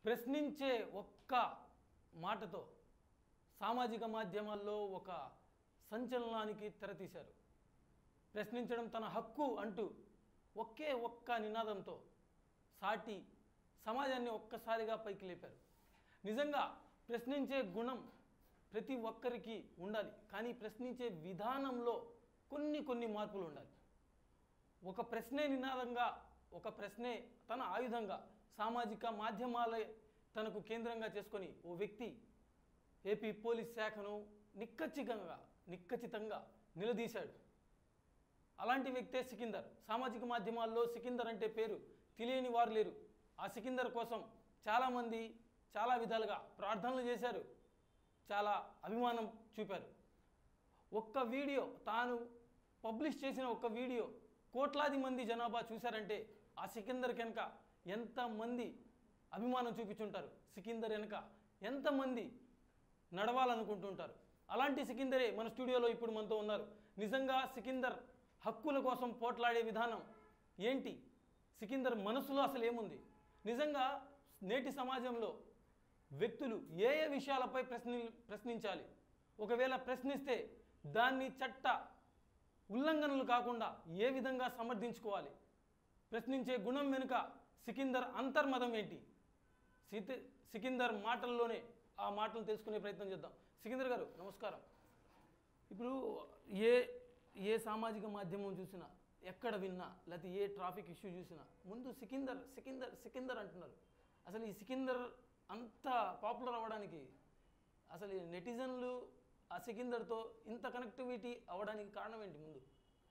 ప్రశ్నించే ఒక్క మాటతో సామాజిక మాధ్యమాల్లో ఒక సంచలనానికి తెరతీశారు ప్రశ్నించడం తన హక్కు అంటూ ఒకే ఒక్క నినాదంతో సాటి సమాజాన్ని ఒక్కసారిగా పైకి లేపారు నిజంగా ప్రశ్నించే గుణం ప్రతి ఒక్కరికి ఉండాలి కానీ ప్రశ్నించే విధానంలో కొన్ని కొన్ని మార్పులు ఉండాలి ఒక ప్రశ్నే నినాదంగా ఒక ప్రశ్నే తన ఆయుధంగా సామాజిక మాధ్యమాలే తనకు కేంద్రంగా చేసుకొని ఓ వ్యక్తి ఏపీ పోలీస్ శాఖను నిక్కచ్చితంగా నిక్కచ్చితంగా నిలదీశాడు అలాంటి వ్యక్తే సికిందర్ సామాజిక మాధ్యమాల్లో సికిందర్ అంటే పేరు తెలియని వారు లేరు ఆ సికిందర్ కోసం చాలామంది చాలా విధాలుగా ప్రార్థనలు చేశారు చాలా అభిమానం చూపారు ఒక్క వీడియో తాను పబ్లిష్ చేసిన ఒక్క వీడియో కోట్లాది మంది జనాభా చూశారంటే ఆ సికిందర్ కనుక ఎంతమంది అభిమానం చూపించుంటారు సికిందర్ వెనుక ఎంతమంది నడవాలనుకుంటుంటారు అలాంటి సికిందరే మన స్టూడియోలో ఇప్పుడు మనతో ఉన్నారు నిజంగా సికిందర్ హక్కుల కోసం పోట్లాడే విధానం ఏంటి సికిందర్ మనసులో అసలు ఏముంది నిజంగా నేటి సమాజంలో వ్యక్తులు ఏ ఏ విషయాలపై ప్రశ్ని ప్రశ్నించాలి ఒకవేళ ప్రశ్నిస్తే దాన్ని చట్ట ఉల్లంఘనలు కాకుండా ఏ విధంగా సమర్థించుకోవాలి ప్రశ్నించే గుణం వెనుక సికిందర్ అంతర్మతం ఏంటి సిత సికిందర్ మాటల్లోనే ఆ మాటలు తెలుసుకునే ప్రయత్నం చేద్దాం సికిందర్ గారు నమస్కారం ఇప్పుడు ఏ ఏ సామాజిక మాధ్యమం చూసినా ఎక్కడ విన్నా లేకపోతే ఏ ట్రాఫిక్ ఇష్యూ చూసినా ముందు సికిందర్ సికిందర్ సికిందర్ అంటున్నారు అసలు ఈ సికిందర్ అంత పాపులర్ అవ్వడానికి అసలు ఈ నెటిజన్లు ఆ సికిందర్తో ఇంత కనెక్టివిటీ అవ్వడానికి కారణం ఏంటి ముందు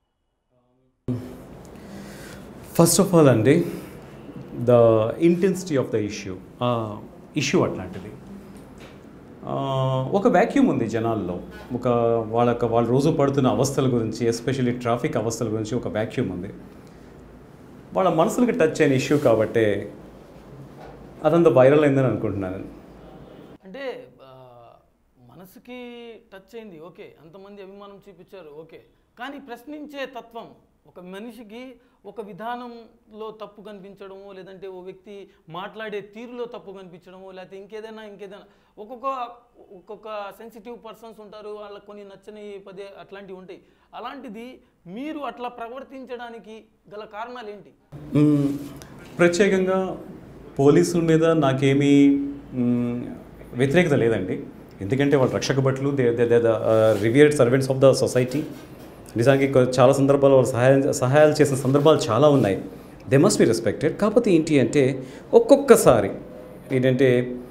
ఫస్ట్ ఆఫ్ ఆల్ అండి the intensity of the issue issue అట్లాంటిది ఆ, ఒక వ్యాక్యూమ్ ఉంది జనాల్లో ఒక వాళ్ళ వాళ్ళు రోజు పడుతున్న అవస్థల గురించి ఎస్పెషల్లీ ట్రాఫిక్ అవస్థల గురించి ఒక వ్యాక్యూమ్ ఉంది వాళ్ళ మనసులకి టచ్ అయిన ఇష్యూ కాబట్టే అదంతా వైరల్ అయిందని అనుకుంటున్నాను అంటే ఆ, మనసుకి టచ్ అయింది ఓకే అంతమంది అభిమానం చూపించారు ఓకే కానీ ప్రశ్నించే తత్వం ఒక మనిషికి ఒక విధానంలో తప్పు కనిపించడము లేదంటే ఓ వ్యక్తి మాట్లాడే తీరులో తప్పు కనిపించడము లేకపోతే ఇంకేదైనా ఇంకేదైనా ఒక్కొక్క ఒక్కొక్క సెన్సిటివ్ పర్సన్స్ ఉంటారు వాళ్ళకి కొన్ని నచ్చని పదే అట్లాంటివి ఉంటాయి అలాంటిది మీరు అట్లా ప్రవర్తించడానికి గల కారణాలు ఏంటి మ్మ్. ప్రత్యేకంగా పోలీసుల మీద నాకేమీ మ్మ్, వ్యతిరేకత లేదండి ఎందుకంటే వాళ్ళు రక్షక భటులు they they they the revered servants of the society నిజానికి కొ- చాలా సందర్భాలు వాళ్ళు సహాయం సహాయాలు చేసిన సందర్భాలు చాలా ఉన్నాయి దే మస్ట్ బి రెస్పెక్టెడ్ కాకపోతే ఏంటి అంటే ఒక్కొక్కసారి ఏంటంటే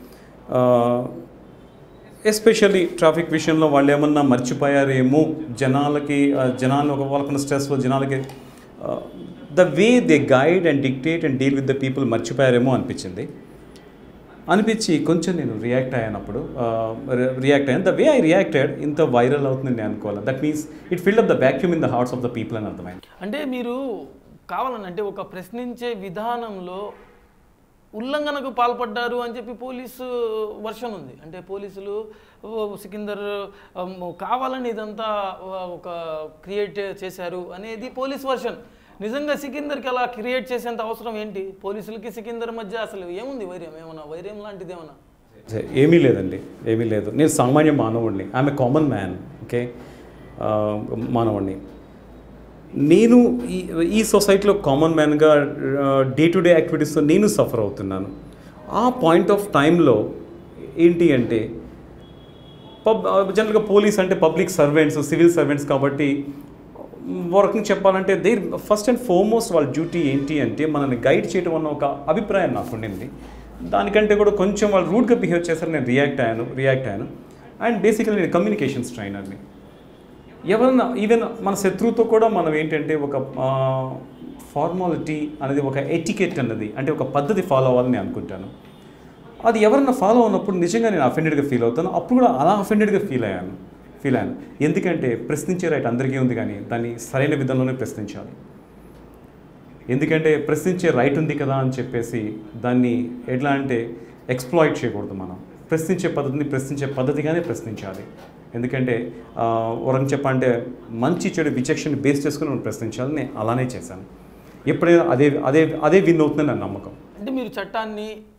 ఎస్పెషల్లీ ట్రాఫిక్ విషయంలో వాళ్ళు ఏమన్నా మర్చిపోయారేమో జనాలకి ఆ, జనాలు ఒక వాళ్ళకున్న స్ట్రెస్లో జనాలకి the way they guide and dictate and deal with the people మర్చిపోయారేమో అనిపించింది అనిపించి కొంచెం నేను రియాక్ట్ అయ్యానప్పుడు రియాక్ట్ అయ్యాను ద వే ఐ రియాక్టెడ్ ఇంత వైరల్ అవుతుందని నేను అనుకోవాలి that means it filled up the vacuum in the hearts of the people అని అర్థమైంది అంటే మీరు కావాలని అంటే ఒక ప్రశ్నించే విధానంలో ఉల్లంఘనకు పాల్పడ్డారు అని చెప్పి పోలీసు వర్షన్ ఉంది అంటే పోలీసులు ఓ, సికిందర్ అమ్, కావాలని ఇదంతా ఓ, ఒక క్రియేట్ చేశారు అనేది పోలీస్ వర్షన్ నిజంగా సికిందర్కి అలా క్రియేట్ చేసేంత అవసరం ఏంటి పోలీసులకి సికిందర్ మధ్య అసలు ఏముంది వైర్యం ఏమన్నా వైర్యం లాంటిది ఏమన్నా ఏమీ లేదండి ఏమీ లేదు నేను సామాన్య మానవుడిని ఆమె కామన్ మ్యాన్ ఓకే మానవుడిని నేను ఈ ఈ సొసైటీలో కామన్ మ్యాన్గా డే టు డే యాక్టివిటీస్తో నేను సఫర్ అవుతున్నాను ఆ పాయింట్ ఆఫ్ టైంలో ఏంటి అంటే పబ్ జనరల్గా పోలీస్ అంటే పబ్లిక్ సర్వెంట్స్ సివిల్ సర్వెంట్స్ కాబట్టి వరకు చెప్పాలంటే దే ఫస్ట్ అండ్ ఫార్మోస్ట్ వాళ్ళ డ్యూటీ ఏంటి అంటే మనల్ని గైడ్ చేయడం అన్న ఒక అభిప్రాయం నాకు ఉండింది దానికంటే కూడా కొంచెం వాళ్ళు రూడ్గా బిహేవ్ చేశారు నేను రియాక్ట్ అయ్యాను రియాక్ట్ అయ్యాను అండ్ బేసికలీ నేను కమ్యూనికేషన్స్ ట్రైనర్ని ఎవరన్నా ఈవెన్ మన శత్రువుతో కూడా మనం ఏంటంటే ఒక ఫార్మాలిటీ అనేది ఒక ఎటికెట్ అన్నది అంటే ఒక పద్ధతి ఫాలో అవ్వాలని నేను అనుకుంటాను అది ఎవరన్నా ఫాలో అయినప్పుడు నిజంగా నేను అఫెండెడ్గా ఫీల్ అవుతాను అప్పుడు కూడా అలా అఫెండెడ్గా ఫీల్ అయ్యాను ఫీల్ అయ్యాను ఎందుకంటే ప్రశ్నించే రైట్ అందరికీ ఉంది కానీ దాన్ని సరైన విధంలోనే ప్రశ్నించాలి ఎందుకంటే ప్రశ్నించే రైట్ ఉంది కదా అని చెప్పేసి దాన్ని ఎట్లా అంటే ఎక్స్ప్లాయిట్ చేయకూడదు మనం ప్రశ్నించే పద్ధతిని ప్రశ్నించే పద్ధతిగానే ప్రశ్నించాలి ఎందుకంటే వరం చెప్పంటే మంచి చెడు విచక్షణ బేస్ చేసుకుని మనం ప్రశ్నించాలి నేను అలానే చేశాను ఎప్పుడైనా అదే అదే అదే విన్ అవుతుందని నా నమ్మకం అంటే మీరు చట్టాన్ని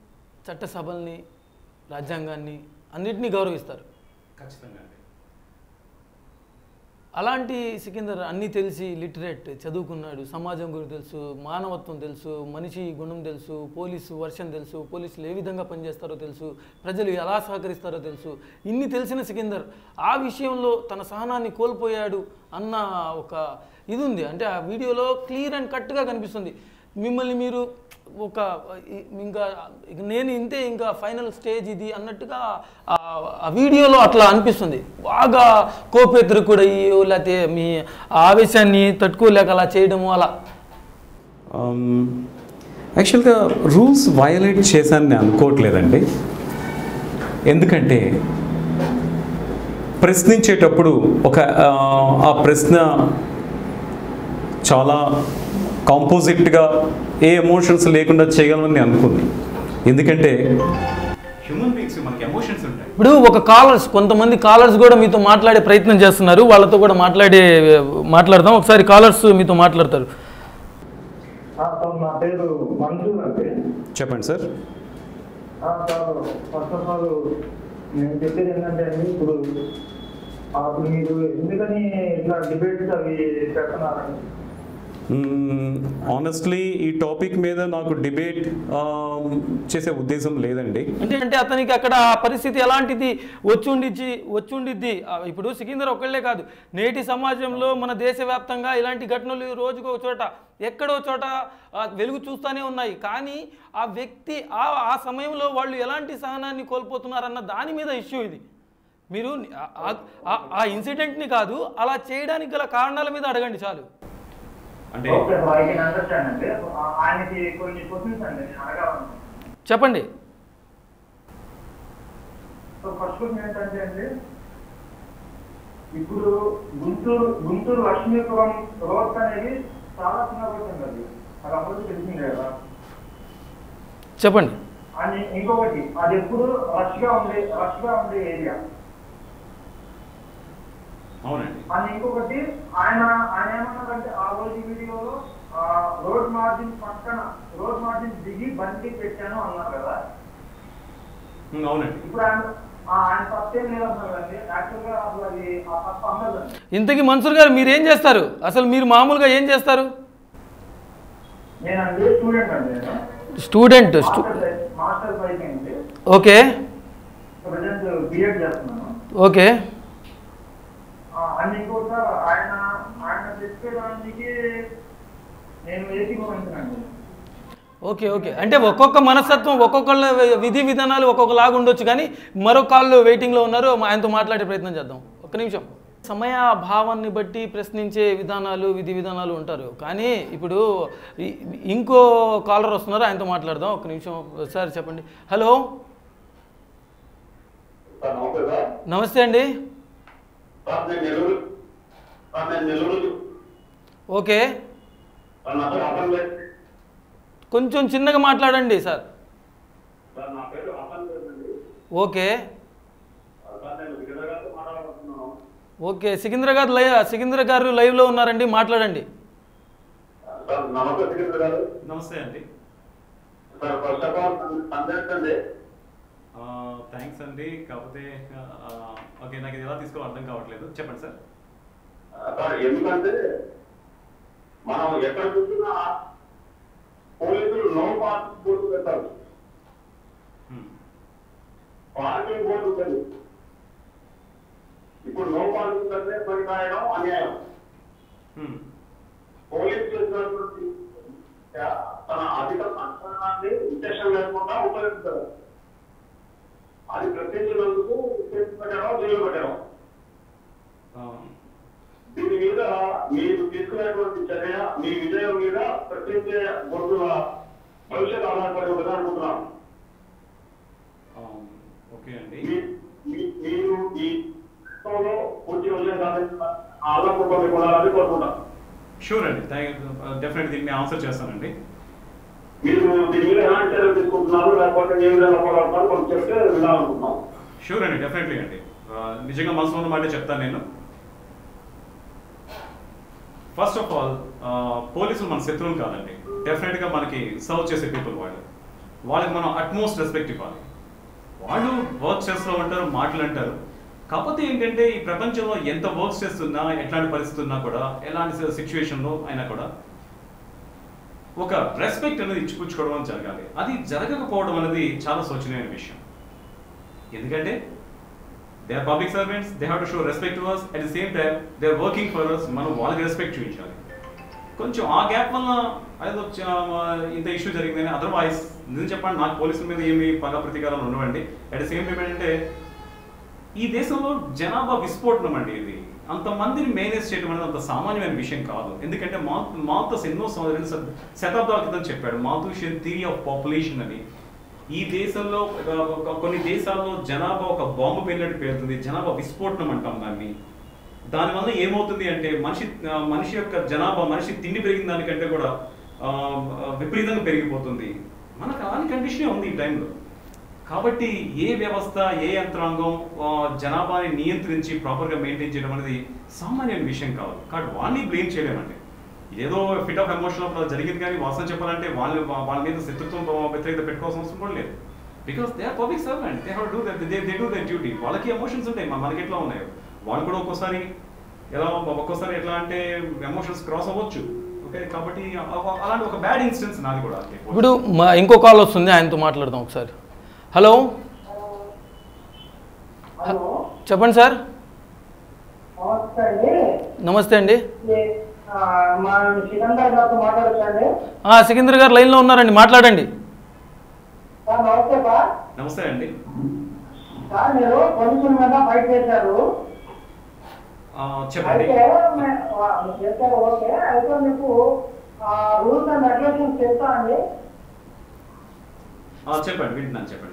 చట్టసభల్ని రాజ్యాంగాన్ని అన్నిటినీ గౌరవిస్తారు ఖచ్చితంగా అండి అలాంటి సికిందర్ అన్నీ తెలిసి లిటరేట్ చదువుకున్నాడు సమాజం గురించి తెలుసు మానవత్వం తెలుసు మనిషి గుణం తెలుసు పోలీసు వర్షన్ తెలుసు పోలీసులు ఏ విధంగా పనిచేస్తారో తెలుసు ప్రజలు ఎలా సహకరిస్తారో తెలుసు ఇన్ని తెలిసిన సికిందర్ ఆ విషయంలో తన సహనాన్ని కోల్పోయాడు అన్న ఒక ఇది ఉంది అంటే ఆ వీడియోలో క్లియర్ అండ్ కట్గా కనిపిస్తుంది మిమ్మల్ని మీరు ఒక ఇ- ఇంకా ఇక నేను ఇంతే ఇంకా ఫైనల్ స్టేజ్ ఇది అన్నట్టుగా ఆ- ఆ వీడియోలో అట్లా అనిపిస్తుంది బాగా కోపేతురు కూడా లేకపోతే మీ ఆవేశాన్ని తట్టుకోలేక అలా చేయడము అలా యాక్చువల్గా రూల్స్ వయలేట్ చేశాను నేను అనుకోవట్లేదండి ఎందుకంటే ప్రశ్నించేటప్పుడు ఒక ఆ, ఆ ప్రశ్న చాలా కాంపోజిట్గా ఏ ఎమోషన్స్ లేకుండా చేయగలమని నేను అనుకుంది ఎందుకంటే హ్యూమన్ బీయింగ్స్ మనకి ఎమోషన్స్ ఉంటాయి ఇప్పుడు ఒక కాలర్స్ కొంతమంది కాలర్స్ కూడా మీతో మాట్లాడే ప్రయత్నం చేస్తున్నారు వాళ్ళతో కూడా మాట్లాడే మాట్లాడదాం ఒకసారి కాలర్స్ మీతో మాట్లాడతారు ఆ, సార్ నా పేరు మంజూర్ అండి చెప్పండి సార్ ఆ, సార్ ఫస్ట్ ఆఫ్ ఆల్ నేను చెప్పేది ఏంటంటే అండి ఇప్పుడు ఆ, ఇప్పుడు మీరు ఎందుకని ఇట్లా డిబేట్స్ అవి పెడుతున్నారండి ఆనెస్ట్లీ ఈ టాపిక్ మీద నాకు డిబేట్ చేసే ఉద్దేశం లేదండి అంటే అంటే అతనికి అక్కడ ఆ పరిస్థితి ఎలాంటిది వచ్చుండిచ్చి వచ్చుండిద్ది ఆ, ఇప్పుడు సికిందర్ ఒక్కళ్ళే కాదు నేటి సమాజంలో మన దేశవ్యాప్తంగా ఇలాంటి ఘటనలు రోజుకు ఒక చోట ఎక్కడో చోట ఆ, వెలుగు చూస్తూనే ఉన్నాయి కానీ ఆ వ్యక్తి ఆ ఆ సమయంలో వాళ్ళు ఎలాంటి సహనాన్ని కోల్పోతున్నారన్న దాని మీద ఇష్యూ ఇది మీరు ఆ- ఆ- ఆ- ఆ ఇన్సిడెంట్ని కాదు అలా చేయడానికి గల కారణాల మీద అడగండి చాలు అంటే okay sir I can understand అండి ఆ, ఆయనకి కొన్ని క్వశ్చన్స్ అండి నేను అడగాలనుకుంటున్నాను చెప్పండి సో ఫస్ట్ క్వశ్చన్ ఏంటంటే అండి ఇప్పుడు గుంటూరు గుంటూరు లక్ష్మీపురం రోడ్ అనేది చాలా చిన్న క్వశ్చన్ అది అది అప్పుడు తెలిసింది కదా చెప్పండి అని ఇంకొకటి అది ఎప్పుడు రష్ గా ఉండే రష్ గా ఉండే ఏరియా అవునండి అని ఇంకొకటి ఆయన ఆయన ఏమన్నారంటే ఆ రోజు వీడియోలో ఆ, రోడ్ మార్జిన్ పక్కన రోడ్ మార్జిన్ దిగి బండి పెట్టాను అన్నారు కదా ఉమ్, అవునండి ఇప్పుడు ఆయన ఆ, ఆయన తప్పేం లేదన్నారు కదండి యాక్చువల్ గా అసలు అది ఆ తప్ప అన్నదండి ఇంతకీ మన్సూర్ గారు మీరు ఏం చేస్తారు అసలు మీరు మామూలుగా ఏం చేస్తారు నేనండి స్టూడెంట్ అండి నేను స్టూడెంట్ స్టూ మాస్టర్ మాస్టర్ అయిపోయింది ఓకే ప్రజెంట్ బిఎడ్ చేస్తున్నాను ఓకే ఆ, అండ్ ఇంకోటి సార్ ఆయన ఆయన చెప్పేదానికి నేను ఏకీభవించనండి ఓకే ఓకే అంటే ఒక్కొక్క మనస్తత్వం ఒక్కొక్కళ్ళ విధి విధానాలు ఒక్కొక్కలాగా ఉండొచ్చు కానీ మరో కాళ్ళు వెయిటింగ్లో ఉన్నారు ఆయనతో మాట్లాడే ప్రయత్నం చేద్దాం ఒక్క నిమిషం సమయ భావాన్ని బట్టి ప్రశ్నించే విధానాలు విధి విధానాలు ఉంటారు కానీ ఇప్పుడు ఈ- ఇంకో కాలర్ వస్తున్నారు ఆయనతో మాట్లాడదాం ఒక్క నిమిషం సార్ చెప్పండి హలో సార్ నమస్తే సార్ నమస్తే అండి సార్ నేను నెల్లూరు సార్ నేను నెల్లూరు ఓకే సార్ నా పేరు హసన్ బేగ్ కొంచెం చిన్నగా మాట్లాడండి సార్ సార్ నా పేరు హసన్ బేగ్ అండి ఓకే సార్ నేను విజయనగరంతో మాట్లాడుతున్నాను ఓకే సికింద్ర గారు లైవ్ సికింద్ర గారు లైవ్లో ఉన్నారండి మాట్లాడండి సార్ నమస్తే సికింద్ర గారు నమస్తే అండి sir first of all Sandesh అండి థ్యాంక్స్ అండి కాకపోతే ఓకే నాకు ఇది ఎలా తీసుకోవాలి అర్థం కావట్లేదు చెప్పండి సార్ సార్ ఎందుకంటే మనం ఎక్కడ చూసినా పోలీసులు నో పార్కింగ్ బోర్డు పెట్టారు పార్కింగ్ బోర్డు ఉంటుంది ఇప్పుడు నో పార్కింగ్ అంటే పని రాయడం అన్యాయం పోలీస్ చేసినటువంటి తన అధిక సంస్థానాన్ని ఉద్దేశం లేకుండా ఉపయోగిస్తారు అది ప్రశ్నించినందుకు కేసు పెట్టడం జైలు పెట్టడం దీని మీద మీరు తీసుకునేటువంటి చర్య మీ విజయం మీద ప్రశ్నించే బొడ్డుల భవిష్యత్ ఆధారపడి ఉంటుందని అనుకుంటున్నాను ఓకే అండి మీ- మీ- మీరు ఈ రాష్ట్రంలో పూర్తి విజయం సాధించిన ఆలోచన కొనాలని కోరుకుంటాను షూర్ అండి థ్యాంక్ డెఫినెట్ దీన్ని ఆన్సర్ చేస్తానండి మీరు దీని మీద ఎలాంటి చర్యలు తీసుకుంటున్నారు లేకపోతే ఏ విధంగా పోరాడుతున్నారు కొంచెం చెప్తే వినాలనుకుంటున్నాం షూర్ అండి డెఫినెట్లీ అండి ఆ, నిజంగా మనసులో ఉన్న మాట చెప్తాను నేను ఫస్ట్ ఆఫ్ ఆల్ పోలీసులు మన శత్రువులు కాదండి డెఫినెట్గా మనకి సర్వ్ చేసే పీపుల్ వాళ్ళు వాళ్ళకి మనం అట్మోస్ట్ రెస్పెక్ట్ ఇవ్వాలి వాళ్ళు వర్క్ చేస్తూ ఉంటారు మాటలు అంటారు కాకపోతే ఏంటంటే ఈ ప్రపంచంలో ఎంత వర్క్స్ చేస్తున్నా ఎట్లాంటి పరిస్థితి ఉన్నా కూడా ఎలాంటి సిచ్యువేషన్లో అయినా కూడా ఒక రెస్పెక్ట్ అనేది ఇచ్చిపుచ్చుకోవడం అనేది జరగాలి అది జరగకపోవడం అనేది చాలా శోచనీయమైన విషయం ఎందుకంటే they are public servants they have to show respect to us at the same time they are working for us మనం వాళ్ళకి రెస్పెక్ట్ చూపించాలి కొంచెం ఆ గ్యాప్ వల్ల ఏదో చ- ఇంత ఇష్యూ జరిగిందని అదర్వైజ్ నిజం చెప్పండి నాకు పోలీసుల మీద ఏమి పగ ప్రతీకారాలు ఉండవండి అట్ ద సేమ్ టైం ఏంటంటే ఈ దేశంలో జనాభా విస్ఫోటనం అండి ఇది అంతమందిని మేనేజ్ చేయడం అనేది అంత సామాన్యమైన విషయం కాదు ఎందుకంటే మా మాతస్ ఎన్నో సం- రెండు శత- శతాబ్దాల క్రితం చెప్పాడు మాతుషియన్ థియరీ ఆఫ్ పాపులేషన్ అని ఈ దేశంలో ఒక- ఒక- కొన్ని దేశాల్లో జనాభా ఒక బాంబు పేలినట్టు పేరుతుంది జనాభా విస్ఫోటనం అంటాం దాన్ని దానివల్ల ఏమవుతుంది అంటే మనిషి ఆ, మనిషి యొక్క జనాభా మనిషి తిండి పెరిగిన దానికంటే కూడా ఆ, విపరీతంగా పెరిగిపోతుంది మనకు అలాంటి కండిషనే ఉంది ఈ టైంలో కాబట్టి ఏ వ్యవస్థ ఏ యంత్రాంగం ఆ, జనాభాని నియంత్రించి ప్రాపర్గా మెయింటైన్ చేయడం అనేది సామాన్యమైన విషయం కాదు కాబట్టి వాళ్ళని బ్లేమ్ చేయలేమండి ఏదో ఫిట్ ఆఫ్ ఎమోషన్ అప్పుడు జరిగింది కానీ వాస్తవం చెప్పాలంటే వాళ్ళు వాళ్ళ మీద శత్రుత్వం వ్యతిరేకత పెట్టుకోవాల్సిన అవసరం కూడా లేదు because they are public servant they have do that they they do that duty వాళ్ళకి ఎమోషన్స్ ఉంటాయి మన- మనకి ఎట్లా ఉన్నాయో వాళ్ళు కూడా ఒక్కోసారి ఎలా ఒక్కోసారి ఎట్లా అంటే ఎమోషన్స్ క్రాస్ అవ్వచ్చు ఓకే కాబట్టి అ- అలాంటి ఒక బ్యాడ్ ఇన్సిడెంట్స్ నాది కూడా అంతే. ఇప్పుడు మా ఇంకో కాల్ వస్తుంది ఆయనతో మాట్లాడదాం ఒకసారి హలో హలో చెప్పండి సార్ నమస్తే అండి నమస్తే అండి ఏ- ఆ, మా సికందర్ గారితో మాట్లాడచ్చండి ఆ, సికింద్ర గారు లైన్లో ఉన్నారండి మాట్లాడండి సార్ నమస్తే సార్ నమస్తే అండి సార్ మీరు పోలీసుల మీద ఫైట్ చేశారు ఆ, చెప్పండి అయితే మే- ఆ, మీరు చేశారు ఓకే అయితే మీకు రూల్స్ అండ్ రెగ్యులేషన్స్ చెప్తా అండి ఆ, చెప్పండి వింటున్నాను చెప్పండి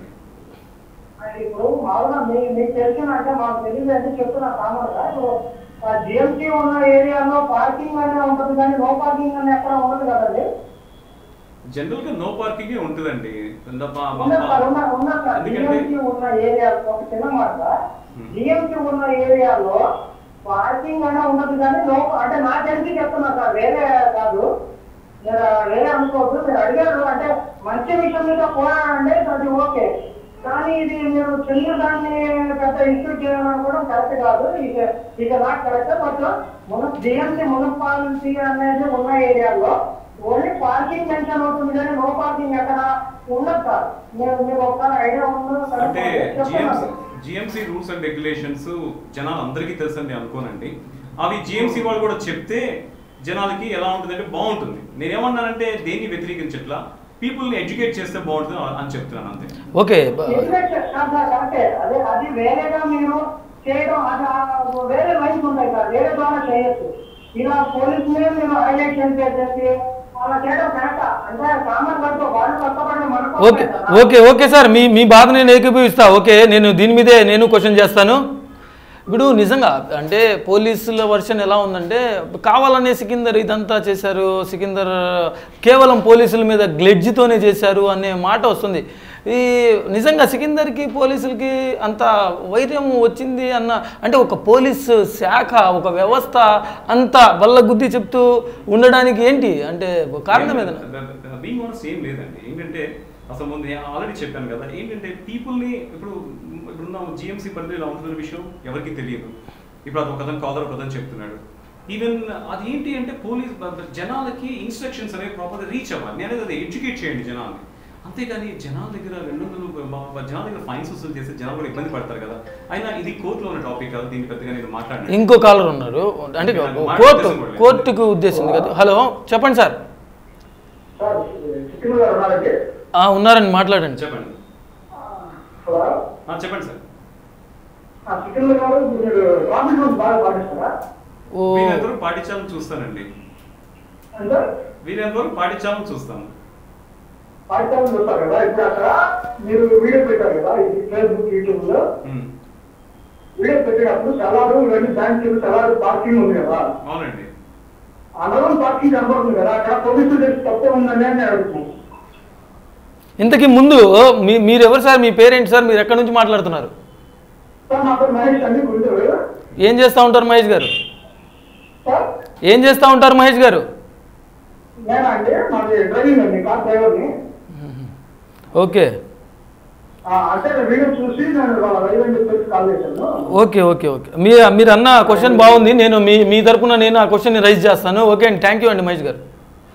అది ఇప్పుడు మామూలుగా మీ మీకు తెలిసిన అంటే మాకు తెలియదు అని చెప్తున్నా కామన్గా ఇప్పుడు జిఎంసీ ఉన్న ఏరియాలో పార్కింగ్ అనే ఉంటుంది కానీ నో పార్కింగ్ అని ఎక్కడ ఉండదు కదండి జనరల్ గా నో పార్కింగ్ ఉంటుందండి ఇంద మా- మా- ఉన్నది సార్, ఉన్న- ఉన్నది సార్. ఎందుకంటే GMC ఉన్న ఏరియా ఒక చిన్న మాట సార్. Hmm. GMC ఉన్న ఏరియాలో పార్కింగ్ అనే ఉండదు కానీ నో అంటే నా తెలిసి చెప్తున్నా సార్ వేరే కాదు మీరు వేరే అనుకోవద్దు మీరు అడిగారు అంటే మంచి విషయం మీద పోరాడండి అది ఓకే కానీ ఇది మీరు చిన్న దాన్ని పెద్ద ఇష్యూ చేయాలనుకోవడం కరెక్ట్ కాదు ఇక ఇక నాట్ కరెక్ట్ బట్ మన జిఎంసీ మున్సిపాలిటీ అనేది ఉన్న ఏరియాలో ఓన్లీ పార్కింగ్ మెన్షన్ అవుతుంది కానీ నో పార్కింగ్ ఎక్కడ ఉండదు సార్ మీరు మీరు ఒకసారి ఐడియా ఉన్నది అంటే జిఎంసీ చెప్తున్నారు జిఎంసీ రూల్స్ అండ్ రెగ్యులేషన్స్ జనాలు అందరికీ తెలుసని అనుకోనండి అవి జిఎంసీ వాళ్ళు కూడా చెప్తే జనాలకి ఎలా ఉంటుందంటే బాగుంటుంది నేనేమన్నానంటే దేన్ని వ్యతిరేకించట్లా పీపుల్ని ఎడ్యుకేట్ చేస్తే బాగుంటుంది అని చెప్తున్నాను అంతే ఓకే బ- ఎడ్యుకేషన్ కాదు సార్ కరెక్టే అదే అది వేరేగా మీరు చేయడం అది ఆ వేరే లైన్స్ ఉంటాయి సార్ వేరే ద్వారా చేయొచ్చు ఇలా పోలీస్ మీద మీరు హైలైట్ చేసేసి అలా చేయడం కరెక్టా అంటే కామన్ పడుతూ వాళ్ళు కష్టపడి మనకు ఓకే ఓకే ఓకే సార్ మీ మీ బాధ నేను ఏకీభవిస్తా ఓకే నేను దీని మీదే నేను క్వశ్చన్ చేస్తాను ఇప్పుడు నిజంగా అంటే పోలీసుల వర్షన్ ఎలా ఉందంటే కావాలనే సికిందర్ ఇదంతా చేశారు సికిందర్ కేవలం పోలీసుల మీద గ్లెడ్జ్తోనే చేశారు అనే మాట వస్తుంది ఈ నిజంగా సికిందర్కి పోలీసులకి అంత వైర్యం వచ్చింది అన్న అంటే ఒక పోలీస్ శాఖ ఒక వ్యవస్థ అంత వల్ల గుద్ది చెప్తూ ఉండడానికి ఏంటి అంటే కారణం ఏదైనా బీయింగ్ ఆనెస్ట్ ఏం లేదండి ఏంటంటే అసలు ముందు ఆల్రెడీ చెప్పాను కదా ఏంటంటే పీపుల్ని ఇప్పుడు ఇప్పుడున్న జిఎంసీ పరిధిలో ఇలా ఉంటున్న విషయం ఎవరికి తెలియదు ఇప్పుడు అది ఒకదం కాదర్ ఒకదం చెప్తున్నాడు ఈవెన్ అది ఏంటి అంటే పోలీస్ జనాలకి ఇన్స్ట్రక్షన్స్ అనేవి ప్రాపర్గా రీచ్ అవ్వాలి నేను అనేది ఎడ్యుకేట్ చేయండి జనాల్ని అంతేగాని జనాల దగ్గర రెండు వందలు బ- బ- జనాల దగ్గర ఫైన్స్ వసూలు చేస్తే జనాలు కూడా ఇబ్బంది పడతారు కదా అయినా ఇది కోర్టులో ఉన్న టాపిక్ కదా దీన్ని పెద్దగా నేను మాట్లాడిన ఇంకో కాలర్ ఉన్నారు అంటే కోర్టు కోర్టుకు ఉద్దేశింది కదా హలో చెప్పండి సార్ సార్ చిక్కులు గారు ఉన్నారండి ఆ, ఉన్నారండి మాట్లాడండి చెప్పండి హలో ఆ, చెప్పండి సార్ ఆ చిక్కులు గారు మీరు ట్రాఫిక్ రూల్స్ బాగా పాటిస్తారా ఓ వీరందరూ పాటించాలని చూస్తానండి అంటే వీరందరూ పాటించాలని చూస్తాను పాటిస్తామని చూస్తారు కదా ఇప్పుడు అక్కడ మీరు వీడియో పెట్టారు కదా ఇది ఫేస్బుక్ యూట్యూబ్ లో ఉమ్, వీడియో పెట్టేటప్పుడు సలాడు రెండు బ్యాంకులు సలాడు పార్కింగ్ ఉంది కదా అవునండి అనవరం పార్కింగ్ కనబడుతుంది కదా అక్కడ పోలీసులు చేసి తప్పే ఉందని నేను అడుగుతున్నాను ఇంతకీ ముందు మీ మీరు ఎవరు సార్ మీ పేరెంట్ సార్ మీరు ఎక్కడి నుంచి మాట్లాడుతున్నారు సార్ నా పేరు మహేష్ అండి గుంటూరు ఏం చేస్తూ ఉంటారు మహేష్ గారు సార్ ఏం చేస్తూ ఉంటారు మహేష్ గారు నేనా అండి మాది డ్రైవింగ్ అండి కార్ డ్రైవర్ని ఓకే ఆ, అంటే వీడియో చూసి నేను వాళ్ళ లైవ్ అని చెప్పేసి కాల్ చేశాను ఓకే ఓకే ఓకే మీ మీరు అన్న క్వశ్చన్ బాగుంది నేను మీ మీ తరపున నేను ఆ క్వశ్చన్ రైజ్ చేస్తాను ఓకే అండి థ్యాంక్ యూ అండి మహేష్ గారు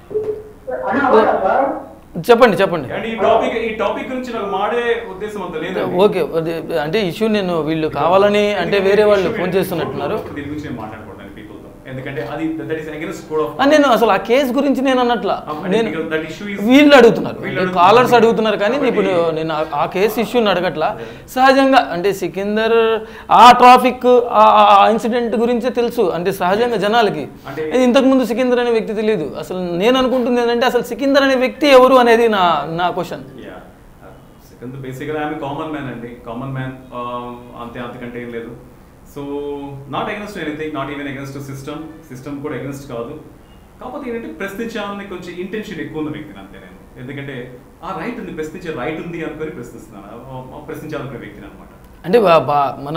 అని అవ్వదా సార్ చెప్పండి చెప్పండి అండ్ ఈ టాపిక్ ఈ టాపిక్ గురించి నాకు మాడే ఉద్దేశం అంత లేదు ఓకే అది- అంటే ఇష్యూ నేను వీళ్ళు కావాలని అంటే వేరే వాళ్ళు ఫోన్ చేస్తున్నట్టున్నారు దీని గురించి నేను మాట్లాడుకోవడానికి people తో ఎందుకంటే అది that is against code of ఆ, నేను అసలు ఆ కేసు గురించి నేను అన్నట్ల నేను దట్ ఇష్యూ ఇస్ వీళ్ళు అడుగుతున్నారు వీళ్ళు అంటే అడుగుతున్నారు. కాలర్స్ అడుగుతున్నారు కానీ కాబట్టి- ఇప్పుడు నేను ఆ- ఆ కేసు ఇష్యూని అడగట్లా సహజంగా అంటే సికిందర్ ఆ ట్రాఫిక్ ఆ ఇన్సిడెంట్ గురించే తెలుసు అంటే సహజంగా జనాలకి అంటే- ఇది ఇంతకుముందు సికిందర్ అనే వ్యక్తి తెలియదు అసలు నేను అనుకుంటుంది ఏంటంటే అసలు సికిందర్ అనే వ్యక్తి ఎవరు అనేది నా నా క్వశ్చన్ యా సెకండ్ బేసిక్గా ఆమె కామన్ మ్యాన్ అండి కామన్ మ్యాన్ అంతే అంతకంటే ఏం లేదు so not against anything not even against system system కూడా అగెన్స్ట్ కాదు కాకపోతే ఏంటంటే ప్రశ్నించాలని కొంచెం ఇంటెన్షన్ ఎక్కువ ఉన్న వ్యక్తిని అంతే నేను ఎందుకంటే ఆ రైట్ ఉంది ప్రశ్నించే రైట్ ఉంది అనుకొని ప్రశ్నిస్తున్నాను ఆ- ఆ ప్రశ్నించాలనుకునే వ్యక్తిని అనమాట అంటే బా- బా- మన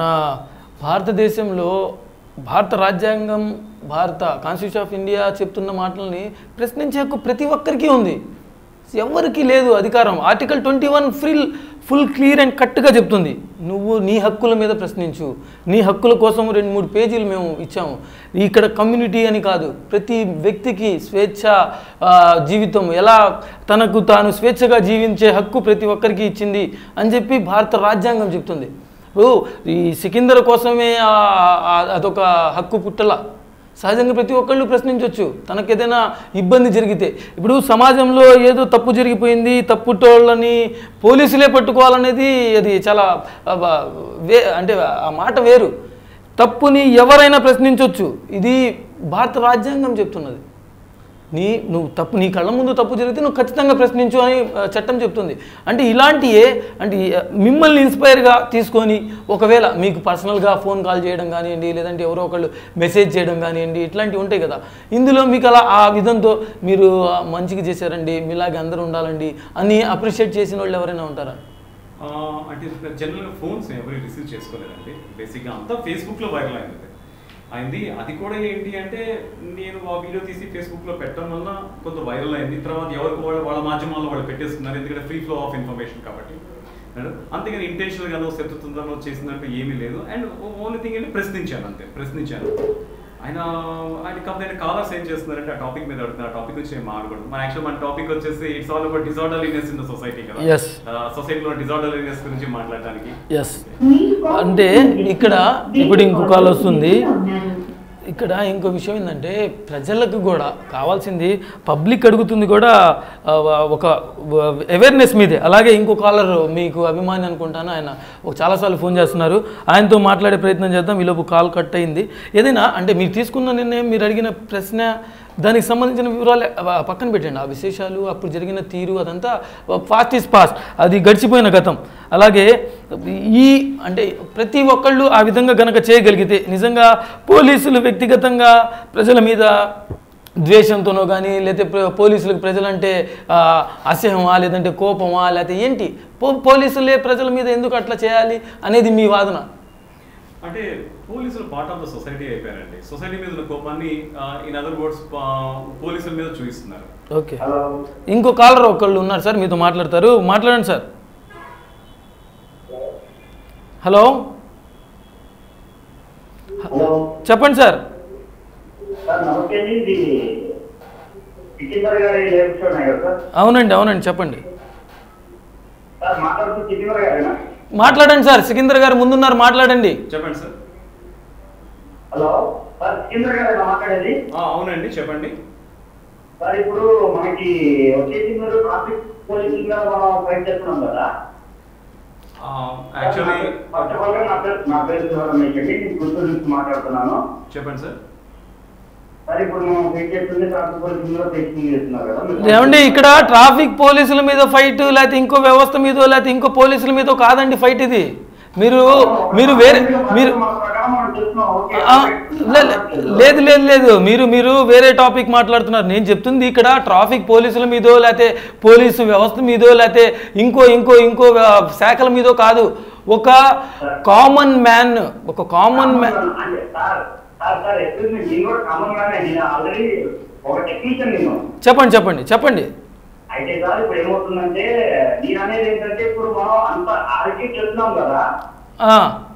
భారతదేశంలో భారత రాజ్యాంగం భారత కాన్స్టిట్యూషన్ ఆఫ్ ఇండియా చెప్తున్న మాటల్ని ప్రశ్నించే హక్కు ప్రతి ఒక్కరికి ఉంది ఎవరికి లేదు అధికారం article twenty one full full clear and కట్గా చెప్తుంది నువ్వు నీ హక్కుల మీద ప్రశ్నించు నీ హక్కుల కోసం రెండు మూడు పేజీలు మేము ఇచ్చాము ఇక్కడ కమ్యూనిటీ అని కాదు ప్రతి వ్యక్తికి స్వేచ్ఛ ఆ, జీవితం ఎలా తనకు తాను స్వేచ్ఛగా జీవించే హక్కు ప్రతి ఒక్కరికి ఇచ్చింది అని చెప్పి భారత రాజ్యాంగం చెప్తుంది ఇప్పుడు ఈ సికిందర్ కోసమే ఆ- ఆ- అదొక హక్కు పుట్టల సహజంగా ప్రతి ఒక్కళ్ళు ప్రశ్నించవచ్చు తనకు ఏదైనా ఇబ్బంది జరిగితే ఇప్పుడు సమాజంలో ఏదో తప్పు జరిగిపోయింది తప్పుటోళ్ళని పోలీసులే పట్టుకోవాలనేది అది చాలా ఆ, బ- వే అంటే ఆ మాట వేరు తప్పుని ఎవరైనా ప్రశ్నించవచ్చు ఇది భారత రాజ్యాంగం చెప్తున్నది నీ నువ్వు తప్పు నీ కళ్ళ ముందు తప్పు జరిగితే నువ్వు ఖచ్చితంగా ప్రశ్నించు అని ఆ, చట్టం చెప్తుంది అంటే ఇలాంటియే అంటే ఈ, ఆ, మిమ్మల్ని ఇన్స్పైర్గా తీసుకొని ఒకవేళ మీకు పర్సనల్గా ఫోన్ కాల్ చేయడం కానివ్వండి లేదంటే ఎవరో ఒకళ్ళు మెసేజ్ చేయడం కానివ్వండి ఇట్లాంటివి ఉంటాయి కదా ఇందులో మీకు అలా ఆ విధంతో మీరు ఆ, మంచిగా చేశారండి మీలాగే అందరూ ఉండాలండి అని అప్రిషియేట్ చేసిన వాళ్ళు ఎవరైనా ఉంటారా ఆ, అంటే జనరల్గా ఫోన్స్ ఎవరు రిసీవ్ చేసుకోలేదండి బేసిక్గా అంతా ఫేస్బుక్లో వైరల్ అయింది అది. అయింది అది కూడా ఏంటి అంటే నేను ఆ వీడియో తీసి ఫేస్బుక్లో పెట్టడం వల్ల కొంత వైరల్ అయింది తర్వాత ఎవరికి వాళ్ళు వాళ్ళ మాధ్యమాల్లో వాళ్ళు పెట్టేస్తున్నారు ఎందుకంటే ఫ్రీ ఫ్లో ఆఫ్ ఇన్ఫర్మేషన్ కాబట్టి అంతేగాని ఇంటెన్షనల్గా శత్రుతుందో చేసిందంటూ ఏమీ లేదు అండ్ ఓన్లీ థింగ్ ఏంటి ప్రశ్నించాను అంతే ప్రశ్నించాను ఆయన ఆయన కంప్లైంట్ కాలర్స్ ఏం చేస్తున్నారంటే ఆ టాపిక్ మీద అడుగుతున్నారు ఆ టాపిక్ గురించి ఏం మాట్లాడకూడదు మన యాక్చువల్ మన టాపిక్ వచ్చేసి it's all about disorderliness in the society కదా Yes. సొసైటీలో డిజార్డర్లీనెస్ గురించి మాట్లాడడానికి ఎస్ అంటే ఇక్కడ ఇప్పుడు ఇంకో కాల్ వస్తుంది ఇక్కడ ఇంకో విషయం ఏంటంటే ప్రజలకు కూడా కావాల్సింది పబ్లిక్ అడుగుతుంది కూడా ఆ, ఒక అవేర్నెస్ మీదే అలాగే ఇంకో కాలర్ మీకు అభిమాని అనుకుంటాను ఆయన ఒక చాలాసార్లు ఫోన్ చేస్తున్నారు ఆయనతో మాట్లాడే ప్రయత్నం చేద్దాం ఈలోపు కాల్ కట్ అయింది ఏదైనా అంటే మీరు తీసుకున్న నిర్ణయం మీరు అడిగిన ప్రశ్న దానికి సంబంధించిన వివరాలు ఆ, పక్కన పెట్టండి ఆ విశేషాలు అప్పుడు జరిగిన తీరు అదంతా ఫాస్ట్ ఈస్ పాస్ట్ అది గడిచిపోయిన గతం అలాగే ఈ అంటే ప్రతి ఒక్కళ్ళు ఆ విధంగా గనక చేయగలిగితే నిజంగా పోలీసులు వ్యక్తిగతంగా ప్రజల మీద ద్వేషంతోనో కానీ లేకపోతే ప్ర- పోలీసులకు ప్రజలంటే ఆ, అసహ్యమా లేదంటే కోపమా లేకపోతే ఏంటి పో పోలీసులే ప్రజల మీద ఎందుకు అట్లా చేయాలి అనేది మీ వాదన అంటే పోలీసులు పార్ట్ ఆఫ్ ద సొసైటీ అయిపోయారండి సొసైటీ మీద ఉన్న కోపాన్ని ఇన్ అదర్ వర్డ్స్ పోలీసుల మీద చూపిస్తున్నారు ఓకే ఇంకో కాలర్ ఒకళ్ళు ఉన్నారు సార్ మీతో మాట్లాడతారు మాట్లాడండి సార్ హలో హలో చెప్పండి సార్ సార్ నమస్తే అండి ఇది సికిందర్ గారి లైవ్ షో ఉన్నాయి కదా సార్ అవునండి అవునండి చెప్పండి సార్ మాట్లాడుతూ సికిందర్ గారేనా మాట్లాడండి సార్ సికిందర్ గారు ముందున్నారు మాట్లాడండి చెప్పండి సార్ హలో సార్ సికిందర్ గారేనా మాట్లాడేది ఆ, అవునండి చెప్పండి సార్ ఇప్పుడు మనకి వచ్చేసి మీరు ట్రాఫిక్ పోలీసులు మీద మనం ఫైట్ చేస్తున్నాం కదా యాక్చువల్లీ ఫస్ట్ ఆఫ్ ఆల్ గా నా పేరు నా పేరు శివరమేష్ అండి నేను గుంటూరు నుంచి మాట్లాడుతున్నాను చెప్పండి సార్ సార్ ఇప్పుడు మనం ఫైట్ చేస్తుంది ట్రాఫిక్ పోలీసుల మీద ఫైటింగ్ చేస్తున్నారు కదా మీరు- ఏమండి ఇక్కడ ట్రాఫిక్ పోలీసుల మీద ఫైట్ లేకపోతే ఇంకో వ్యవస్థ మీదో లేకపోతే ఇంకో పోలీసుల మీదో కాదండి ఫైట్ ఇది మీరు మీరు వేరే మీరు మా ప్రకారం మనం చేస్తున్నాం ఓకే ఆ, లే- లే- లేదు లేదు లేదు మీరు మీరు వేరే టాపిక్ మాట్లాడుతున్నారు నేను చెప్తుంది ఇక్కడ ట్రాఫిక్ పోలీసుల మీదో లేకపోతే పోలీసు వ్యవస్థ మీదో లేకపోతే ఇంకో ఇంకో ఇంకో ఆ, శాఖల మీదో కాదు ఒక కామన్ మ్యాన్ ఒక కామన్ మ్యాన్ అంటే sir sir sir excuse me నేను కూడా కామన్ గానే నేను ఆల్రెడీ ఒక టెక్నీషియన్ నేను చెప్పండి చెప్పండి చెప్పండి అయితే సార్ ఇప్పుడు ఏమవుతుందంటే నేను అనేది ఏంటంటే ఇప్పుడు మనం అంత ఆర్కి చెప్తున్నాం కదా ఆ,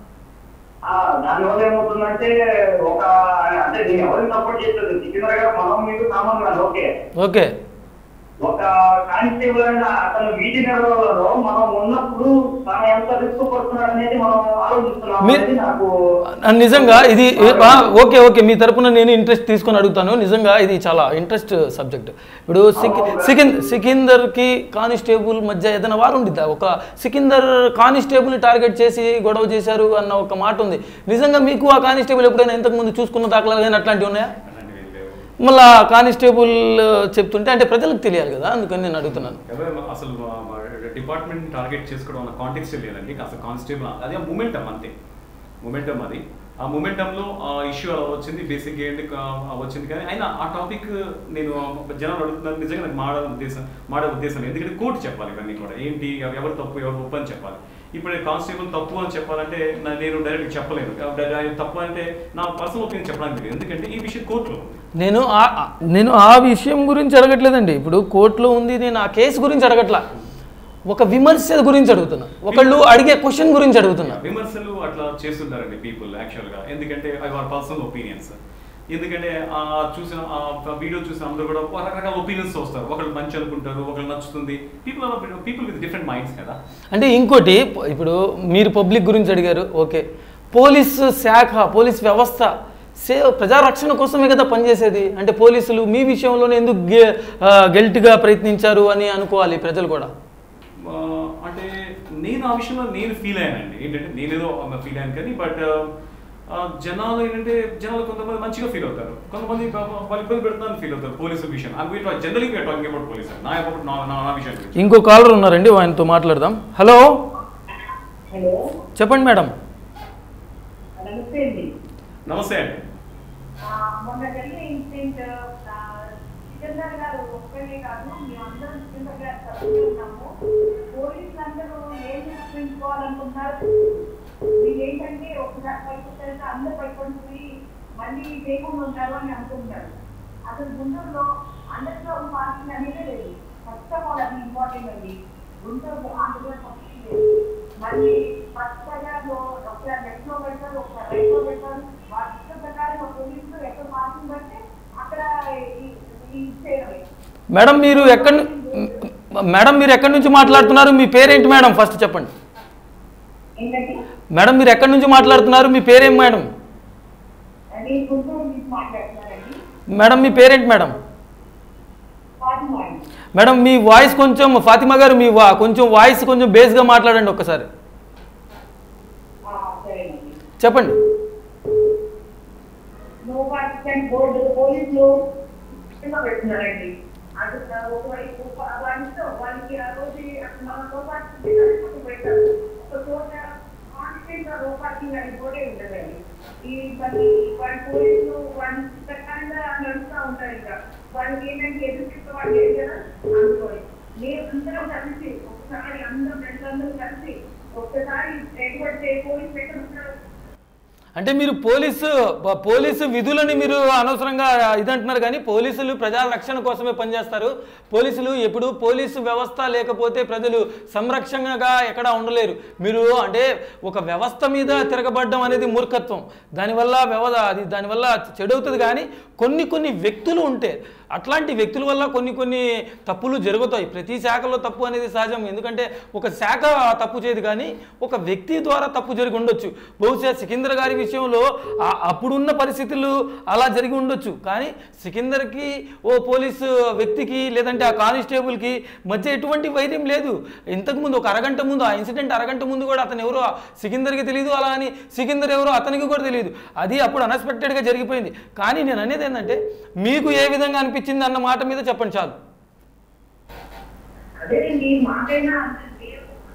ఆ దానివల్ల ఏమవుతుందంటే ఒక అంటే నేను ఎవరిని సపోర్ట్ చేస్తుంది సికిందర్ గారు మనం మీకు సామాన్ కాదు ఓకే ఓకే ఒక కానిస్టేబుల్ అయిన అతను వీటి నెలలో మనం ఉన్నప్పుడు తన ఎంత రిస్క్ పడుతున్నాడు అనేది మనం ఆలోచిస్తున్నాం మీ- అనేది నాకు ఆ, నిజంగా ఇది ఆ, ఓకే ఓకే మీ తరపున నేను ఇంట్రెస్ట్ తీసుకొని అడుగుతాను నిజంగా ఇది చాలా ఇంట్రెస్ట్ సబ్జెక్ట్ ఇప్పుడు సికి సికింద్ సికిందర్కి కానిస్టేబుల్ మధ్య ఏదైనా వారు ఉండిద్దా ఒక సికిందర్ కానిస్టేబుల్ని టార్గెట్ చేసి గొడవ చేశారు అన్న ఒక మాట ఉంది నిజంగా మీకు ఆ కానిస్టేబుల్ ఎప్పుడైనా ఇంతకుముందు చూసుకున్న దాఖలాలు కానీ అట్లాంటివి ఉన్నాయా అలాంటివి ఏం లేవు మళ్ళా కానిస్టేబుల్ చెప్తుంటే అంటే ప్రజలకు తెలియాలి కదా అందుకని నేను అడుగుతున్నాను ఎవరు అసలు డిపార్ట్మెంట్ టార్గెట్ చేసుకోవడం అన్న కాంటెక్స్ట్ లేదండి అసలు కానిస్టేబుల్ అది ఆ మూమెంటం అంతే మూమెంటం అది ఆ మూమెంటంలో ఆ ఇష్యూ అలా వచ్చింది బేసిక్ ఏంటి కా- వచ్చింది కానీ అయినా ఆ టాపిక్ నేను జనాలు అడుగుతున్నారు నిజంగా నాకు మాడ ఉద్దేశం మాడ ఉద్దేశం లేదు. ఎందుకంటే కోర్టు చెప్పాలి ఇవన్నీ కూడా ఏంటి ఎవ- ఎవరు తప్పు ఎవరు ఒప్పు అని చెప్పాలి ఇప్పుడు కానిస్టేబుల్ తప్పు అని చెప్పాలంటే నా- నేను డైరెక్ట్ చెప్పలేను డ- డ- తప్పు అంటే నా పర్సనల్ ఒపీనియన్ చెప్పడానికి లేదు ఎందుకంటే ఈ విషయం కోర్టులో ఉంది. నేను ఆ- ఆ- నేను ఆ విషయం గురించి అడగట్లేదండి ఇప్పుడు కోర్టులో ఉంది నేను ఆ కేసు గురించి అడగట్లా ఒక విమర్శ గురించి అడుగుతున్నా ఒకళ్ళు అడిగే క్వశ్చన్ గురించి అడుగుతున్నా విమర్శలు అట్లా చేస్తుంటారండి పీపుల్ యాక్చువల్గా ఎందుకంటే అవి వాళ్ళ పర్సనల్ ఒపీనియన్స్ ఎందుకంటే ఆ చూసిన ఆ వీడియో చూసిన అందరూ కూడా రకరకాల ఒపీనియన్స్ వస్తారు ఒకళ్ళు మంచి అనుకుంటారు ఒకళ్ళు నచ్చుతుంది people people with different minds కదా అంటే ఇంకోటి ఇప్పుడు మీరు పబ్లిక్ గురించి అడిగారు ఓకే పోలీస్ శాఖ పోలీస్ వ్యవస్థ సే ప్రజారక్షణ కోసమే కదా పనిచేసేది అంటే పోలీసులు మీ విషయంలోనే ఎందుకు గె ఆ, గెల్ట్గా ప్రయత్నించారు అని అనుకోవాలి ప్రజలు కూడా ఆ, అంటే నేను ఆ విషయంలో నేను ఫీల్ అయ్యానండి ఏంటంటే నేనేదో ఫీల్ అయ్యాను కానీ బట్ జనాలు ఏంటంటే జనాలు కొంతమంది మంచిగా ఫీల్ అవుతారు కొంతమంది పాపం వాళ్ళు ఇబ్బంది పెడుతున్నారని ఫీల్ అవుతారు పోలీసు విషయం అవి జనరలీ టాకింగ్ అబౌట్ పోలీస్ నా about నా నా నా విషయం గురించి ఇంకో కాలర్ ఉన్నారండి ఆయనతో మాట్లాడదాం హలో హలో చెప్పండి మేడం నమస్తే అండి నమస్తే అండి ఆ, మొన్న జరిగిన ఇన్సిడెంట్ ఆ, సికిందర్ గారు ఒక్కరే కాదు మేమందరం సికిందర్ గారు తప్పే ఉన్నాము పోలీసులు అందరూ ఏం నిరూపించుకోవాలనుకుంటున్నారు మీరు ఏంటంటే ఒకసారి పైకి అందరూ పైకొంటుని మళ్ళీ చేయకుండా ఉంటారు అని అనుకుంటారు అసలు గుంటూరులో అండర్ గ్రౌండ్ పార్కింగ్ అనేది లేదు ఫస్ట్ ఆఫ్ ఆల్ అది ఇంపార్టెంట్ అండి గుంటూరులో అండర్ గ్రౌండ్ పార్కింగ్ లేదు మళ్ళీ ఫస్ట్ బజార్లో ఒకసారి లెఫ్ట్ లో పెడతారు ఒకసారి రైట్ లో పెడతారు వాళ్ళ ఇష్టం ప్రకారం ఒక పోలీసులు ఎక్కడ పార్కింగ్ పడితే అక్కడ ఈ- ఈ చేయడమే మేడం మీరు ఎక్కడి ను- మేడం మీరు ఎక్కడి నుంచి మాట్లాడుతున్నారు మీ పేరేంటి మేడం ఫస్ట్ చెప్పండి ఏంటంటే మేడం మీరు ఎక్కడి నుంచి మాట్లాడుతున్నారు మీ పేరేం మేడం నేను గుంటూరు నుంచి మాట్లాడుతున్నానండి మేడం మీ పేరేంటి మేడం ఫాతిమా అండి మేడం మీ వాయిస్ కొంచెం ఫాతిమా గారు మీ వా కొంచెం వాయిస్ కొంచెం బేస్గా మాట్లాడండి ఒక్కసారి ఆ, సరేనండి చెప్పండి నో పార్టిసిపెంట్ బోర్డు పోలీసులు కింద పెడుతున్నారండి అది ఒకవైపు వాళ్ళతో వాళ్ళకి ఆ రోజు మన నో పార్టిసిపెంట్ పెట్టారు ఒక చోట కాన్స్టెంట్ నో పార్కింగ్ అని బోర్డే ఉండదండి ఈ మళ్ళీ వాళ్ళ పోలీసులు వాళ్ళ ప్రకారంగా నడుస్తూ ఉంటారు ఇంకా వాళ్ళకి ఏంటంటే ఎదురు చెప్పే వాళ్ళు ఏం కదా అనుకోని మీరు అందరం కలిసి ఒకసారి అందరం ఫ్రెండ్స్ కలిసి ఒక్కసారి ఎటువంటి పోలీసు ఎక్కడ ఉంటారు అంటే మీరు పోలీసు ప- పోలీసు విధులని మీరు అనవసరంగా ఇదంటున్నారు కానీ పోలీసులు ప్రజా రక్షణ కోసమే పనిచేస్తారు పోలీసులు ఎప్పుడు పోలీసు వ్యవస్థ లేకపోతే ప్రజలు సంరక్షణగా ఎక్కడ ఉండలేరు మీరు అంటే ఒక వ్యవస్థ మీద తిరగబడడం అనేది మూర్ఖత్వం దానివల్ల వ్యవ అది దానివల్ల చెడవుతుంది కానీ కొన్ని కొన్ని వ్యక్తులు ఉంటే అట్లాంటి వ్యక్తుల వల్ల కొన్ని కొన్ని తప్పులు జరుగుతాయి ప్రతి శాఖలో తప్పు అనేది సహజం ఎందుకంటే ఒక శాఖ తప్పు చేయదు కానీ ఒక వ్యక్తి ద్వారా తప్పు జరిగి ఉండొచ్చు బహుశా సికిందర్ గారి విషయంలో ఆ- అప్పుడున్న పరిస్థితులు అలా జరిగి ఉండొచ్చు కానీ సికిందర్కి ఓ పోలీసు వ్యక్తికి లేదంటే ఆ కానిస్టేబుల్కి మధ్య ఎటువంటి వైర్యం లేదు ఇంతకుముందు ఒక అరగంట ముందు ఆ ఇన్సిడెంట్ అరగంట ముందు కూడా అతను ఎవరో సికిందర్కి తెలియదు అలా అని సికిందర్ ఎవరో అతనికి కూడా తెలియదు అది అప్పుడు అన్ఎక్స్పెక్టెడ్గా జరిగిపోయింది కానీ నేను అనేది ఏంటంటే మీకు ఏ విధంగా అనిపించింది అన్న మాట మీద చెప్పండి చాలు అదేనండి మాకైనా అంటే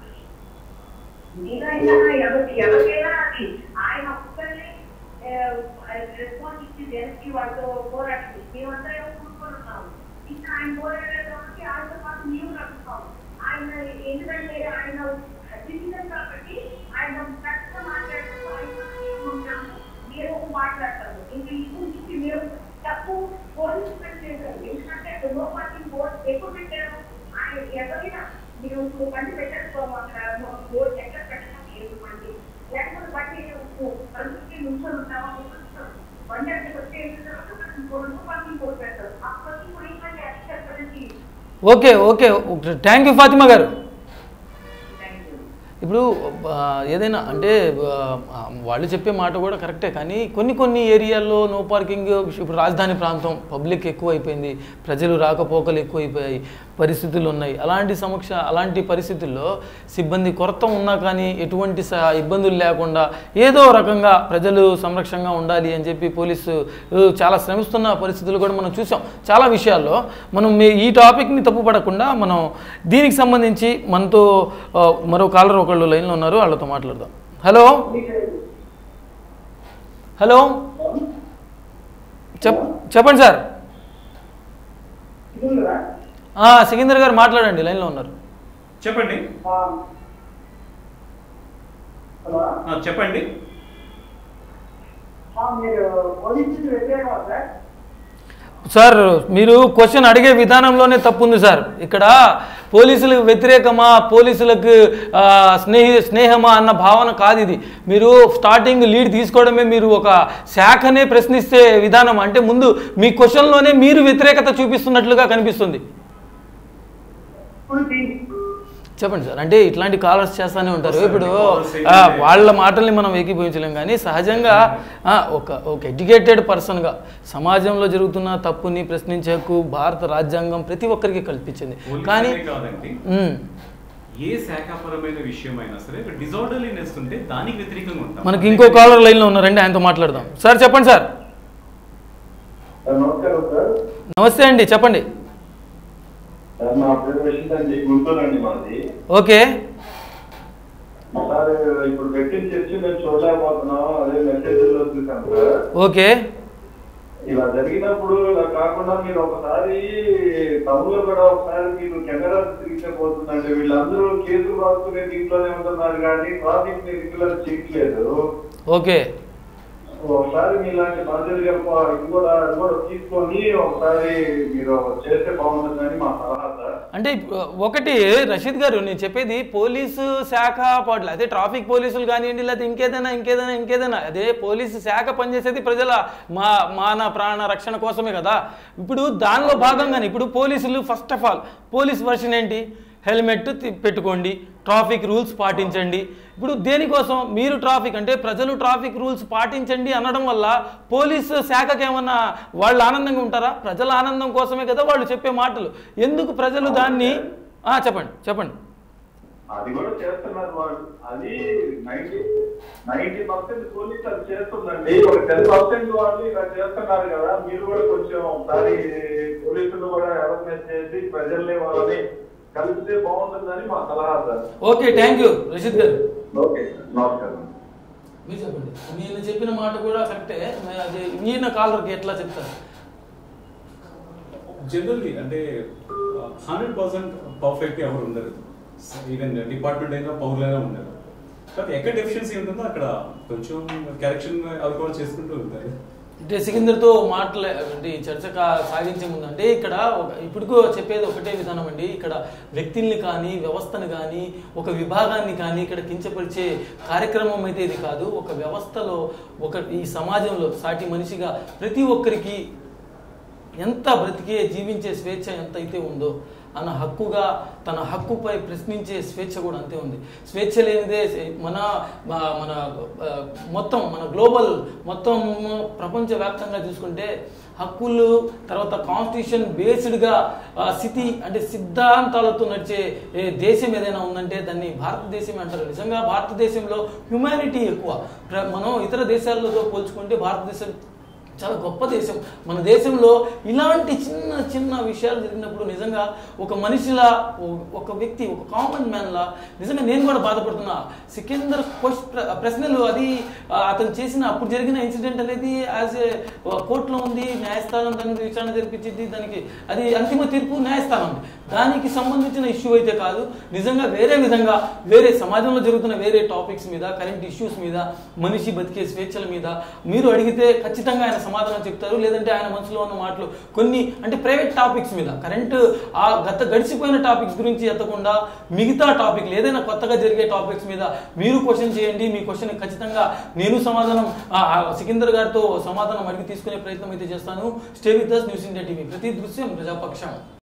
మీరైనా ఎవరికి ఎవరికైనా అది ఆయన ఒక్కరిని రెస్పాన్స్ ఇచ్చి దేనికి వాళ్ళతో పోరాడింది మేమంతా ఎవరు కూర్చొని ఉన్నాము ఇంకా ఆయన పోరాడేదానికి ఆయనతో పాటు మేము నడుస్తాము ఆయన ఎందుకంటే ఆయన సిటిజన్ కాబట్టి ఆయన ఖచ్చితంగా మాట్లాడుతూ ఆయన మేము ఉంటాము మీరు మాట్లాడతారు ఇంకా ఇప్పుడు నుంచి మీరు తప్పు పోలీసు చేశారు ఎందుకంటే నో పార్కింగ్ బోర్డు ఎప్పుడు పెట్టారు నువ్వు బండి పెట్టేసుకోమంటారు నువ్వు ఎక్కడ పెట్టడం లేదు బండి లేకపోతే బండి నువ్వు బండికి నుంచొని ఉంటావా కూర్చోను. బండి అంటే వచ్చి ఏం చేస్తారు రెండు పని కూడా పెడతారు ఆ పని కూడా ఏంటంటే ఎక్స్ట్రా ఎక్కడికి okay okay thank you Fatima గారు థ్యాంక్ యూ ఇప్పుడు ఆ, ఏదైనా అంటే ఆ, వాళ్ళు చెప్పే మాట కూడా కరెక్టే కానీ కొన్ని కొన్ని ఏరియాల్లో నో పార్కింగ్ ఇప్పుడు రాజధాని ప్రాంతం పబ్లిక్ ఎక్కువ అయిపోయింది ప్రజలు రాకపోకలు ఎక్కువైపోయాయి పరిస్థితులు ఉన్నాయి అలాంటి సమక్ష అలాంటి పరిస్థితుల్లో సిబ్బంది కొరత ఉన్నా కానీ ఎటువంటి స ఇబ్బందులు లేకుండా ఏదో రకంగా ప్రజలు సంరక్షణగా ఉండాలి అని చెప్పి పోలీసు ఆ, చాలా శ్రమిస్తున్న పరిస్థితులు కూడా మనం చూసాం చాలా విషయాల్లో మనం మీ- ఈ టాపిక్ని తప్పుపడకుండా మనం దీనికి సంబంధించి మనతో ఆ, మరో కాలర్ ఒకళ్ళు లైన్లో ఉన్నారు వాళ్ళతో మాట్లాడదాం హలో హలో చెప్ చెప్పండి సార్ ఇదిరా? ఆ, సికిందర్ గారు మాట్లాడండి లైన్లో ఉన్నారు చెప్పండి ఆ. హలో ఆ, చెప్పండి ఆ, మీరు పోలీసులు వ్యతిరేకమా సార్ సార్ మీరు క్వశ్చన్ అడిగే విధానంలోనే తప్పు ఉంది సార్ ఇక్కడ పోలీసులకు వ్యతిరేకమా పోలీసులకు ఆ, స్నేహి స్నేహమా అన్న భావన కాదు ఇది మీరు స్టార్టింగ్ లీడ్ తీసుకోవడమే మీరు ఒక శాఖనే ప్రశ్నిస్తే విధానం అంటే ముందు మీ క్వశ్చన్లోనే మీరు వ్యతిరేకత చూపిస్తున్నట్లుగా కనిపిస్తుంది ఇప్పుడు దీ- చెప్పండి సార్ అంటే ఇట్లాంటి కాలర్స్ చేస్తానే ఉంటారు వస్తారండి. ఇప్పుడు కాలర్స్ ఆ, ఏంటంటే- వాళ్ళ మాటల్ని మనం ఏకీభవించలేం కానీ సహజంగా ఆ, ఒక ఒక ఎడ్యుకేటెడ్ పర్సన్గా సమాజంలో జరుగుతున్న తప్పుని ప్రశ్నించే హక్కు భారత రాజ్యాంగం ప్రతి ఒక్కరికి కల్పించింది కానీ పోలీసులే కాదండి ఉమ్, ఏ శాఖాపరమైన విషయం అయినా సరే డిజార్డర్లీనెస్ ఉంటే దానికి వ్యతిరేకంగా ఉంటాం మనకి ఇంకో కాలర్ లైన్లో ఉన్నారండి ఆయనతో మాట్లాడదాం సార్ చెప్పండి సార్ సార్ నమస్కారం సార్ నమస్తే అండి చెప్పండి సార్ నా పేరు రషీద్ అండి గుంటూరు అండి మాది ఓకే సార్ ఇప్పుడు పెట్టిన చర్చ మేము చూడలేకపోతున్నాం అదే మెసేజ్లో చూసాం సార్ ఓకే ఇలా జరిగినప్పుడు ఇలా కాకుండా మీరు ఒకసారి టౌన్ లో కూడా ఒకసారి మీరు కెమెరా తిరిగితే పోతుందండి వీళ్ళందరూ కేసులు రాసుకునే దీంట్లోనే ఉంటున్నారు కానీ ట్రాఫిక్ ని రెగ్యులర్ చేయట్లేదు ఓకే ఒకసారి మీలాంటి బాధ్యతగా ఇది కూడా అది కూడా తీసుకొని ఒకసారి మీరు చేస్తే బాగుంటుందని మా సలహా సార్ అంటే ఇప్- ఒకటి రషీద్ గారు నేను చెప్పేది పోలీసు శాఖ పాటలు అదే ట్రాఫిక్ పోలీసులు కానివ్వండి లేకపోతే ఇంకేదైనా ఇంకేదైనా ఇంకేదైనా అదే పోలీసు శాఖ పనిచేసేది ప్రజల మా మాన ప్రాణ రక్షణ కోసమే కదా ఇప్పుడు దానిలో భాగంగానే ఇప్పుడు పోలీసులు first of all police version ఏంటి హెల్మెట్ తి- పెట్టుకోండి ట్రాఫిక్ రూల్స్ పాటించండి ఇప్పుడు దేనికోసం మీరు ట్రాఫిక్ అంటే ప్రజలు ట్రాఫిక్ రూల్స్ పాటించండి అనడం వల్ల పోలీసు శాఖకి ఏమన్నా వాళ్ళు ఆనందంగా ఉంటారా ప్రజల ఆనందం కోసమే కదా వాళ్ళు చెప్పే మాటలు ఎందుకు ప్రజలు దాన్ని ఆ, చెప్పండి చెప్పండి అది కూడా చేస్తున్నారు వాళ్ళు అది నైన్టీ నైన్టీ పర్సెంట్ పోలీస్ అది చేస్తుందండి ఒక టెన్ పర్సెంట్ వాళ్ళు ఇలా చేస్తున్నారు కదా మీరు కూడా కొంచెం ఒకసారి పోలీసులు కూడా అవేర్నెస్ చేసి ప్రజల్ని వాళ్ళని కలిపితే బాగుంటుందని మా సలహా sir okay thank you Rashid గారు ఓకే నమస్కారం మీరు చెప్పండి నేను చెప్పిన మాట కూడా కరెక్టే మరి అది ఈయన కాలర్కి ఎట్లా చెప్తారు జనరల్లీ అంటే హండ్రెడ్ పర్సెంట్ పర్ఫెక్ట్ ఎవరు ఉండరు ఈవెన్ డిపార్ట్మెంట్ అయినా పౌరులైనా ఉండరు కాబట్టి ఎక్కడ డెఫిషియన్సీ ఉంటుందో అక్కడ కొంచెం కరెక్షన్ అవి కూడా చేసుకుంటూ ఉంటారు అంటే సికిందర్తో మాటలే అంటే ఈ చర్చ కా- సాగించే ముందు అంటే ఇక్కడ ఒక ఇప్పటికూ చెప్పేది ఒకటే విధానం అండి ఇక్కడ వ్యక్తుల్ని కానీ వ్యవస్థను కానీ ఒక విభాగాన్ని కానీ ఇక్కడ కించపరిచే కార్యక్రమం అయితే ఇది కాదు ఒక వ్యవస్థలో ఒక ఈ సమాజంలో సాటి మనిషిగా ప్రతి ఒక్కరికి ఎంత బ్రతికే జీవించే స్వేచ్ఛ ఎంత అయితే ఉందో అన్న హక్కుగా తన హక్కుపై ప్రశ్నించే స్వేచ్ఛ కూడా అంతే ఉంది స్వేచ్ఛ లేనిదే మన మా- మన ఆ, మొత్తం మన గ్లోబల్ మొత్తం ప్రపంచవ్యాప్తంగా చూసుకుంటే హక్కులు తర్వాత కాన్స్టిట్యూషన్ బేస్డ్గా స్థితి అంటే సిద్ధాంతాలతో నడిచే ఏ దేశం ఏదైనా ఉందంటే దాన్ని భారతదేశం అంటారు నిజంగా భారతదేశంలో హ్యుమానిటీ ఎక్కువ ప్ర- మనం ఇతర దేశాలతో పోల్చుకుంటే భారతదేశం చాలా గొప్ప దేశం మన దేశంలో ఇలాంటి చిన్న చిన్న విషయాలు జరిగినప్పుడు నిజంగా ఒక మనిషిలా ఓ- ఒక వ్యక్తి ఒక కామన్ మ్యాన్లా నిజంగా నేను కూడా బాధపడుతున్నా సికిందర్ క్వశ్చ ప్రశ్నలు అది ఆ, అతను చేసిన అప్పుడు జరిగిన ఇన్సిడెంట్ అనేది యాజ్ ఏ కోర్టులో ఉంది న్యాయస్థానం దాని మీద విచారణ జరిపించింది దానికి అది అంతిమ తీర్పు న్యాయస్థానం ఉంది దానికి సంబంధించిన ఇష్యూ అయితే కాదు నిజంగా వేరే విధంగా వేరే సమాజంలో జరుగుతున్న వేరే టాపిక్స్ మీద కరెంట్ ఇష్యూస్ మీద మనిషి బతికే స్వేచ్ఛల మీద మీరు అడిగితే ఖచ్చితంగా ఆయన సమాధానం చెప్తారు లేదంటే ఆయన మనసులో ఉన్న మాటలు కొన్ని అంటే ప్రైవేట్ టాపిక్స్ మీద కరెంట్ ఆ గత గడిచిపోయిన టాపిక్స్ గురించి ఎత్తకుండా మిగతా టాపిక్లు ఏదైనా కొత్తగా జరిగే టాపిక్స్ మీద మీరు క్వశ్చన్ చేయండి మీ క్వశ్చన్ ఖచ్చితంగా నేను సమాధానం ఆ, ఆ సికిందర్ గారితో సమాధానం అడిగి తీసుకునే ప్రయత్నం అయితే చేస్తాను stay with news India TV ప్రతి దృశ్యం ప్రజాపక్షం